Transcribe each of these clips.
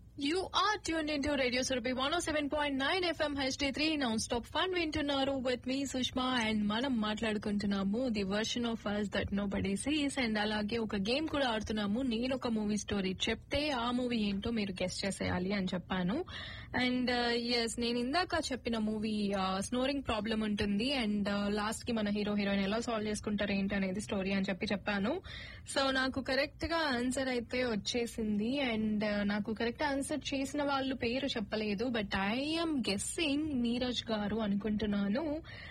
You are tuned into Radio Surabhi 107.9 FM HD3 non-stop fun వింటున్నారు with me Sushma and మనం మాట్లాడుకుంటున్నాము the version of us that nobody sees and అలాగే ఒక game కూడా ఆడుతున్నాము నేను ఒక మూవీ స్టోరీ చెప్తే ఆ మూవీ ఏంటో మీరు గెస్ట్ చేసేయాలి అని చెప్పాను అండ్ ఎస్ నేను ఇందాక చెప్పిన మూవీ స్నోరింగ్ ప్రాబ్లం ఉంటుంది అండ్ లాస్ట్ కి మన హీరో హీరోయిన్ ఎలా సాల్వ్ చేసుకుంటారు ఏంటి అనేది స్టోరీ అని చెప్పి చెప్పాను సో నాకు కరెక్ట్ గా ఆన్సర్ అయితే వచ్చేసింది అండ్ నాకు కరెక్ట్ ఆన్సర్ చేసిన వాళ్ళు పేరు చెప్పలేదు బట్ ఐఎమ్ గెస్సింగ్ నీరజ్ గారు అనుకుంటున్నాను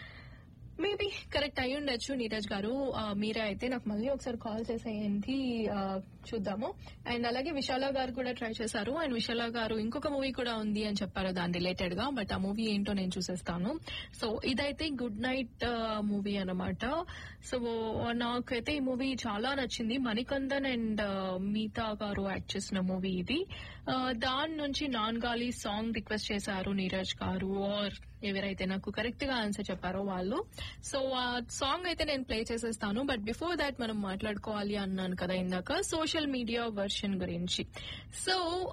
మేబీ కరెక్ట్ అయి ఉండొచ్చు నీరజ్ గారు ఆ, మీరే అయితే నాకు మళ్ళీ ఒకసారి కాల్ చేసేయండి ఆ, చూద్దాము అండ్ అలాగే విశాల గారు కూడా ట్రై చేశారు అండ్ విశాల గారు ఇంకొక మూవీ కూడా ఉంది అని చెప్పారు దాని రిలేటెడ్ గా బట్ ఆ మూవీ ఏంటో నేను చూసేస్తాను సో ఇదైతే గుడ్ నైట్ మూవీ అన్నమాట సో నాకైతే ఈ మూవీ చాలా నచ్చింది మణికందన్ అండ్ మీతా గారు యాక్ట్ చేసిన మూవీ ఇది ఆ, దాని నుంచి నాన్ గాలి సాంగ్ రిక్వెస్ట్ చేశారు నీరజ్ గారు ఆర్ ఎవరైతే నాకు కరెక్ట్ గా ఆన్సర్ చెప్పారో వాళ్ళు సో ఆ సాంగ్ అయితే నేను ప్లే చేసేస్తాను బట్ బిఫోర్ దాట్ మనం మాట్లాడుకోవాలి అన్నాను కదా ఇందాక సోషల్ మీడియా వర్షన్ గురించి సో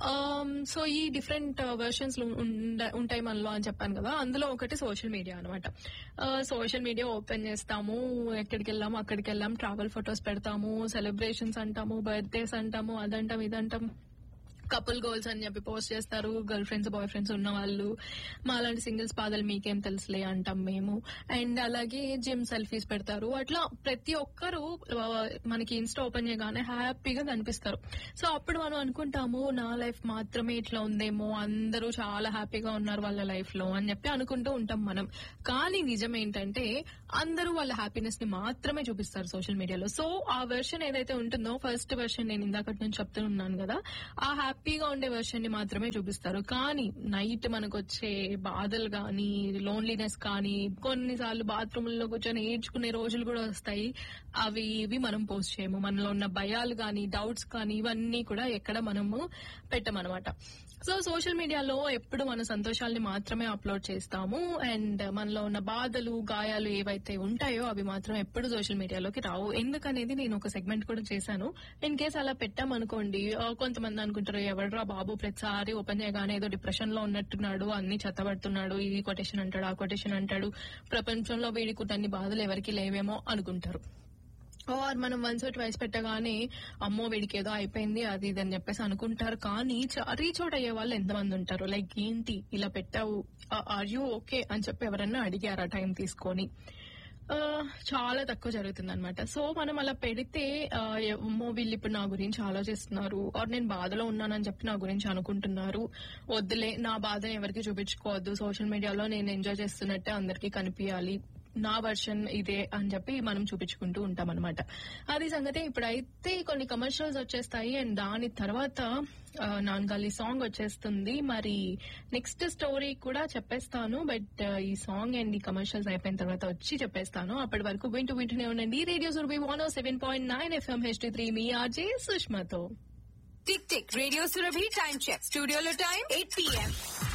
సో ఈ డిఫరెంట్ వర్షన్స్ ఉంటాయి మనలో అని చెప్పాను కదా అందులో ఒకటి సోషల్ మీడియా అనమాట సోషల్ మీడియా ఓపెన్ చేస్తాము ఎక్కడికి వెళ్ళాము అక్కడికి వెళ్ళాం ట్రావెల్ ఫొటోస్ పెడతాము సెలబ్రేషన్స్ అంటాము బర్త్డేస్ అంటాము అదంటాం ఇదంటాం కపుల్ గోల్స్ అని చెప్పి పోస్ట్ చేస్తారు గర్ల్ ఫ్రెండ్స్ బాయ్ ఫ్రెండ్స్ ఉన్న వాళ్ళు మాలాంటి సింగిల్స్ పాదలు మీకేం తెలుసులే అంటాం మేము అండ్ అలాగే జిమ్ సెల్ఫీస్ పెడతారు అట్లా ప్రతి ఒక్కరు ఆ, మనకి ఇన్స్టా ఓపెన్ చేయగానే హ్యాపీగా కనిపిస్తారు సో అప్పుడు మనం అనుకుంటాము నా లైఫ్ మాత్రమే ఇట్లా ఉందేమో అందరూ చాలా హ్యాపీగా ఉన్నారు వాళ్ళ లైఫ్ లో అని చెప్పి అనుకుంటూ ఉంటాం మనం కానీ నిజం ఏంటంటే అందరూ వాళ్ళ హ్యాపీనెస్ ని మాత్రమే చూపిస్తారు సోషల్ మీడియాలో సో ఆ వెర్షన్ ఏదైతే ఉంటుందో ఫస్ట్ వెర్షన్ నేను ఇందాకటి నుంచి చెప్తూ ఉన్నాను కదా ఆ హ్యాపీగా ఉండే వెర్షన్ ని మాత్రమే చూపిస్తారు కానీ నైట్ మనకు వచ్చే బాధలు కానీ లోన్లీనెస్ కానీ కొన్నిసార్లు బాత్రూమ్ లో కూర్చొని ఏడ్చుకునే రోజులు కూడా వస్తాయి అవి ఇవి మనం పోస్ట్ చేయము మనలో ఉన్న భయాలు కానీ డౌట్స్ కానీ ఇవన్నీ కూడా ఎక్కడ మనము పెట్టమన్నమాట సో సోషల్ మీడియాలో ఎప్పుడు మన సంతోషాల్ని మాత్రమే అప్లోడ్ చేస్తాము అండ్ మనలో ఉన్న బాధలు గాయాలు ఏవైతే ఉంటాయో అవి మాత్రం ఎప్పుడు సోషల్ మీడియాలోకి రావు ఎందుకనేది నేను ఒక సెగ్మెంట్ కూడా చేశాను ఇన్ కేస్ అలా పెట్టామనుకోండి ఆ, కొంతమంది అనుకుంటారు ఎవడ్రా బాబు ప్రతిసారి ఓపెన్ చేయగానే ఏదో డిప్రెషన్ లో ఉన్నట్టున్నాడు అన్ని చెత్తబడుతున్నాడు ఈ కొటేషన్ అంటాడు ఆ కొటేషన్ అంటాడు ప్రపంచంలో వీడికి అన్ని బాధలు ఎవరికి లేవేమో అనుకుంటారు ఆర్ మనం వన్స్ ట్వైస్ పెట్టగానే అమ్మో వీడికి ఏదో అయిపోయింది అది ఇది అని చెప్పేసి అనుకుంటారు కానీ రీచ్ అవుట్ అయ్యే వాళ్ళు ఎంతమంది ఉంటారు లైక్ ఏంటి ఇలా పెట్టావు ఆర్ యూ ఓకే అని చెప్పి ఎవరన్నా అడిగారా టైం తీసుకొని ఆ, చాలా తక్కువ జరుగుతుంది అనమాట సో మనం అలా పెడితే ఆ, ఏమో వీళ్ళు ఇప్పుడు నా గురించి ఆలోచిస్తున్నారు ఆర్ నేను బాధలో ఉన్నానని చెప్పి నా గురించి అనుకుంటున్నారు వద్దులే నా బాధని ఎవరికి చూపించుకోవద్దు సోషల్ మీడియాలో నేను ఎంజాయ్ చేస్తున్నట్టే అందరికీ కనిపించాలి నా వర్షన్ ఇదే అని చెప్పి మనం చూపించుకుంటూ ఉంటాం అనమాట అది సంగతి ఇప్పుడైతే కొన్ని కమర్షియల్స్ వచ్చేస్తాయి అండ్ దాని తర్వాత ఆ, నాన్గాలి సాంగ్ వచ్చేస్తుంది మరి నెక్స్ట్ స్టోరీ కూడా చెప్పేస్తాను బట్ ఈ సాంగ్ అండ్ ఈ కమర్షియల్స్ అయిపోయిన తర్వాత వచ్చి చెప్పేస్తాను అప్పటి వరకు వింటూ వింటూనే ఉండండి radio Surabhi one seven point nine F M H T three మీ ఆర్జే సుష్మతో tick tick radio Surabhi time check స్టూడియోలో టైం ఎయిట్ పిఎం